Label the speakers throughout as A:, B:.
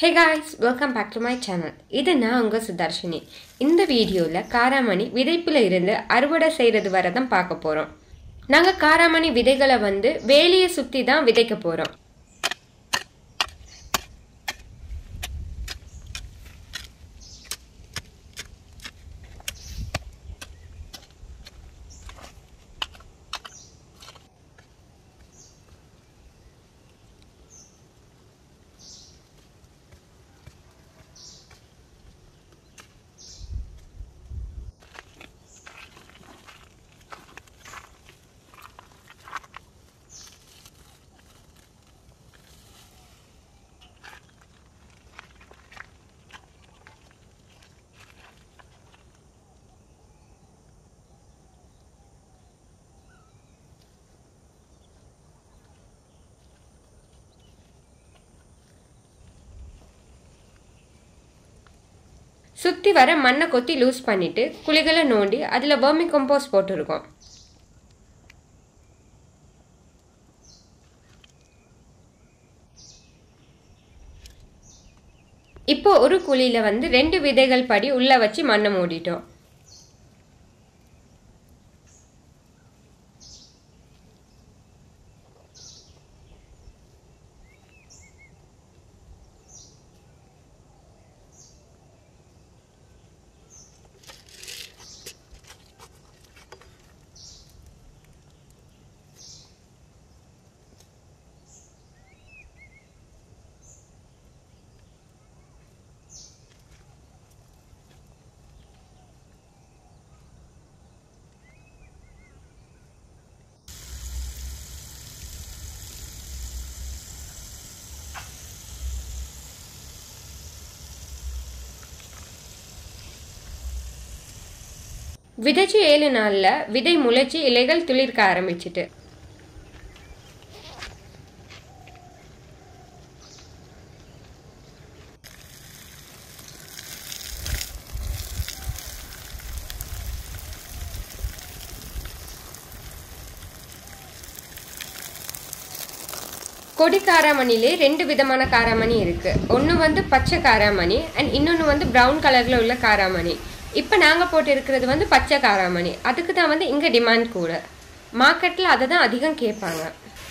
A: hey guys welcome back to my channel இது நான் உங்கள் சுதர்ஷினி இந்த வீடியோவில் காராமணி விதைப்பில் இருந்து அறுவடை செய்கிறது வரை தான் பார்க்க போகிறோம் நாங்கள் காராமணி விதைகளை வந்து வேலியை சுற்றி தான் விதைக்க போகிறோம் சுற்றி வர மண்ணை கொத்தி லூஸ் பண்ணிவிட்டு குழிகளை நோண்டி அதில் வர்மி கம்போஸ் போட்டிருக்கோம் இப்போ ஒரு குழியில் வந்து ரெண்டு விதைகள் படி உள்ளே வச்சு மண்ணை மூடிட்டோம் விதைச்சு ஏழு நாளில் விதை முளைச்சி இலைகள் துளிர்க்க ஆரம்பிச்சிட்டு கொடி காராமணிலே ரெண்டு விதமான காராமணி இருக்கு ஒன்று வந்து பச்சை காராமணி அண்ட் இன்னொன்று வந்து ப்ரௌன் கலரில் உள்ள காராமணி இப்போ நாங்கள் போட்டு இருக்கிறது வந்து பச்சை காராமணி அதுக்கு தான் வந்து இங்கே டிமாண்ட் கூட மார்க்கெட்டில் அதை தான் அதிகம் கேட்பாங்க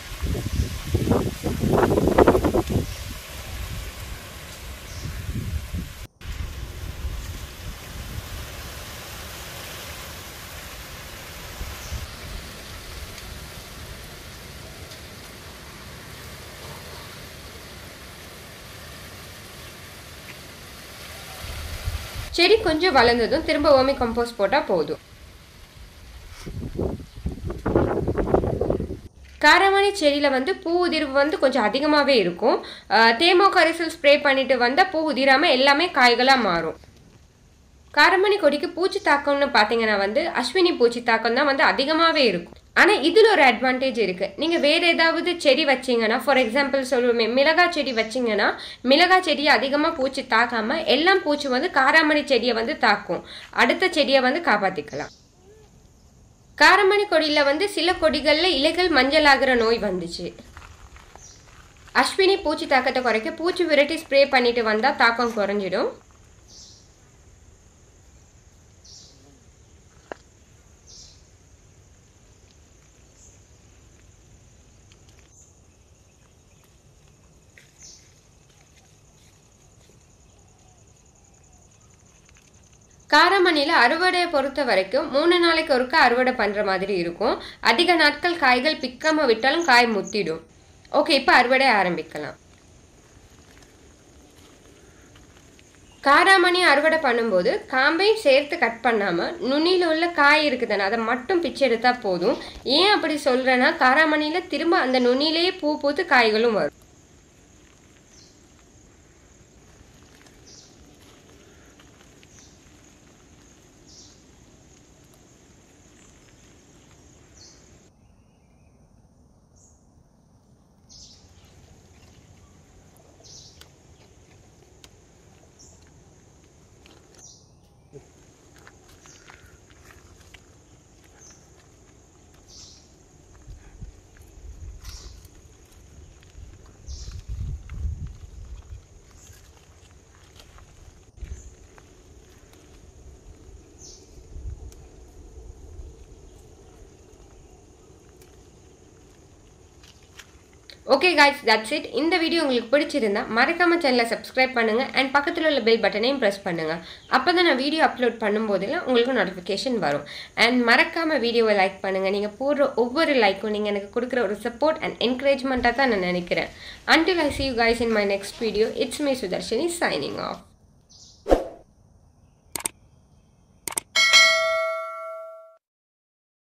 A: செடி கொஞ்சம் வளர்ந்ததும் திரும்ப ஓமி கம்போஸ்ட் போட்டால் போதும் காரமணி செடியில் வந்து பூ உதிர்வு வந்து கொஞ்சம் அதிகமாகவே இருக்கும் தேமோ கரிசல் ஸ்ப்ரே பண்ணிட்டு வந்தால் பூ உதிராமல் எல்லாமே காய்களாக மாறும் காரமணி கொடிக்கு பூச்சி தாக்கம்னு பார்த்தீங்கன்னா வந்து அஸ்வினி பூச்சி தாக்கம் தான் வந்து அதிகமாகவே இருக்கும் ஆனால் இதில் ஒரு அட்வான்டேஜ் இருக்குது நீங்கள் வேறு ஏதாவது செடி வச்சிங்கன்னா ஃபார் எக்ஸாம்பிள் சொல்லுவோமே மிளகாய் செடி வச்சிங்கன்னா மிளகாய் செடியை அதிகமாக பூச்சி தாக்காமல் எல்லாம் பூச்சி வந்து காராமணி செடியை வந்து தாக்கும் அடுத்த செடியை வந்து காப்பாற்றிக்கலாம் காரமணி கொடியில் வந்து சில கொடிகளில் இலைகள் மஞ்சள் ஆகிற நோய் வந்துச்சு அஸ்வினி பூச்சி தாக்கத்தை குறைக்க பூச்சி விரட்டி ஸ்ப்ரே பண்ணிட்டு வந்தால் தாக்கம் குறைஞ்சிடும் காரமணியில் அறுவடையை பொறுத்த வரைக்கும் மூணு நாளைக்கு ஒருக்க அறுவடை பண்ணுற மாதிரி இருக்கும் அதிக நாட்கள் காய்கள் பிக்காமல் விட்டாலும் காய் முத்திடும் ஓகே இப்போ அறுவடை ஆரம்பிக்கலாம் காராமணி அறுவடை பண்ணும்போது காம்பையும் சேர்த்து கட் பண்ணாமல் நுனியில் உள்ள காய் இருக்குதானே அதை மட்டும் பிச்சு எடுத்தால் போதும் ஏன் அப்படி சொல்கிறேன்னா காராமணியில் திரும்ப அந்த நுனியிலேயே பூ பூத்து காய்களும் வரும் ஓகே காய்ஸ் தட்ஸ் இட் இந்த வீடியோ உங்களுக்கு பிடிச்சிருந்தா மறக்காம சேனலை சப்ஸ்கிரைப் பண்ணுங்க அண்ட் பக்கத்தில் உள்ள பெல் பட்டனையும் ப்ரெஸ் பண்ணுங்க அப்போ தான் நான் வீடியோ அப்லோட் பண்ணும்போதெல்லாம் உங்களுக்கு நோட்டிஃபிகேஷன் வரும் அண்ட் மறக்காம வீடியோவை லைக் பண்ணுங்க நீங்கள் போடுற ஒவ்வொரு லைக்கும் நீங்கள் எனக்கு கொடுக்குற ஒரு சப்போர்ட் அண்ட் என்கரேஜ்மெண்ட்டாக தான் நான் நினைக்கிறேன் until I see you guys in my next video it's me Sudharshini signing off